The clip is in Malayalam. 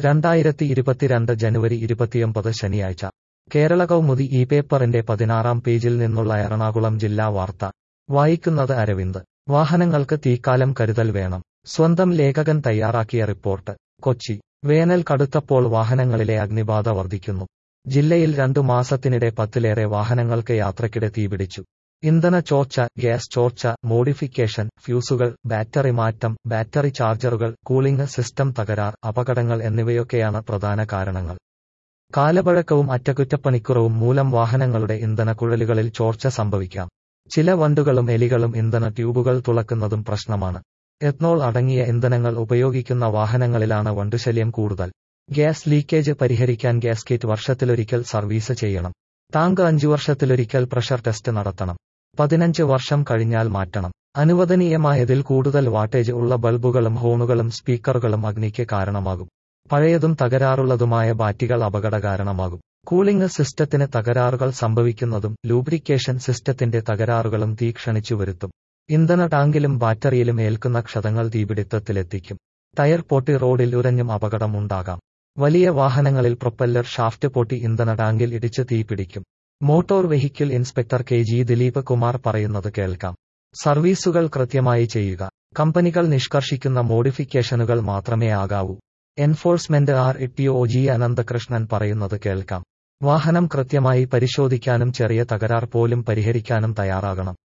രണ്ടായിരത്തി ഇരുപത്തിരണ്ട് ജനുവരി ഇരുപത്തിയൊമ്പത് ശനിയാഴ്ച കേരള കൗമുദി ഈ പേപ്പറിന്റെ പതിനാറാം പേജിൽ നിന്നുള്ള എറണാകുളം ജില്ലാ വാർത്ത വായിക്കുന്നത് അരവിന്ദ് വാഹനങ്ങൾക്ക് തീക്കാലം കരുതൽ വേണം സ്വന്തം ലേഖകൻ തയ്യാറാക്കിയ റിപ്പോർട്ട് കൊച്ചി വേനൽ കടുത്തപ്പോൾ വാഹനങ്ങളിലെ അഗ്നിബാധ വർദ്ധിക്കുന്നു ജില്ലയിൽ രണ്ടു മാസത്തിനിടെ പത്തിലേറെ വാഹനങ്ങൾക്ക് യാത്രക്കിടെ തീപിടിച്ചു ഇന്ധന ചോർച്ച ഗ്യാസ് ചോർച്ച മോഡിഫിക്കേഷൻ ഫ്യൂസുകൾ ബാറ്ററി മാറ്റം ബാറ്ററി ചാർജറുകൾ കൂളിംഗ് സിസ്റ്റം തകരാർ അപകടങ്ങൾ എന്നിവയൊക്കെയാണ് പ്രധാന കാരണങ്ങൾ കാലപഴക്കവും അറ്റകുറ്റപ്പണിക്കുറവും മൂലം വാഹനങ്ങളുടെ ഇന്ധനക്കുഴലുകളിൽ ചോർച്ച സംഭവിക്കാം ചില വണ്ടുകളും എലികളും ഇന്ധന ട്യൂബുകൾ തുളക്കുന്നതും പ്രശ്നമാണ് എത്നോൾ അടങ്ങിയ ഇന്ധനങ്ങൾ ഉപയോഗിക്കുന്ന വാഹനങ്ങളിലാണ് വണ്ടുശല്യം കൂടുതൽ ഗ്യാസ് ലീക്കേജ് പരിഹരിക്കാൻ ഗ്യാസ് കിറ്റ് വർഷത്തിലൊരിക്കൽ സർവീസ് ചെയ്യണം ടാങ്ക് അഞ്ചു വർഷത്തിലൊരിക്കൽ പ്രഷർ ടെസ്റ്റ് നടത്തണം പതിനഞ്ച് വർഷം കഴിഞ്ഞാൽ മാറ്റണം അനുവദനീയമായതിൽ കൂടുതൽ വാട്ടേജ് ഉള്ള ബൾബുകളും ഹോണുകളും സ്പീക്കറുകളും അഗ്നിക്ക് കാരണമാകും പഴയതും തകരാറുള്ളതുമായ ബാറ്റികൾ അപകട കാരണമാകും കൂളിംഗ് സിസ്റ്റത്തിന് തകരാറുകൾ സംഭവിക്കുന്നതും ലൂബ്രിക്കേഷൻ സിസ്റ്റത്തിന്റെ തകരാറുകളും തീ ക്ഷണിച്ചു വരുത്തും ഇന്ധന ടാങ്കിലും ബാറ്ററിയിലും ഏൽക്കുന്ന ക്ഷതങ്ങൾ തീപിടുത്തത്തിലെത്തിക്കും ടയർ പൊട്ടി റോഡിൽ ഉരഞ്ഞും അപകടം ഉണ്ടാകാം വലിയ വാഹനങ്ങളിൽ പ്രൊപ്പല്ലർ ഷാഫ്റ്റ് പൊട്ടി ഇന്ധന ടാങ്കിൽ ഇടിച്ച് തീപിടിക്കും motor vehicle inspector K G Dileep Kumar പറയുന്നത് കേൾക്കാം സർവീസുകൾ കൃത്യമായി ചെയ്യുക കമ്പനികൾ നിഷ്കർഷിക്കുന്ന മോഡിഫിക്കേഷനുകൾ മാത്രമേ ആകാവൂ enforcement R E O G Ananthakrishnan പറയുന്നത് കേൾക്കാം വാഹനം കൃത്യമായി പരിശോധിക്കാനും ചെറിയ തകരാർ പോലും പരിഹരിക്കാനും തയ്യാറാകണം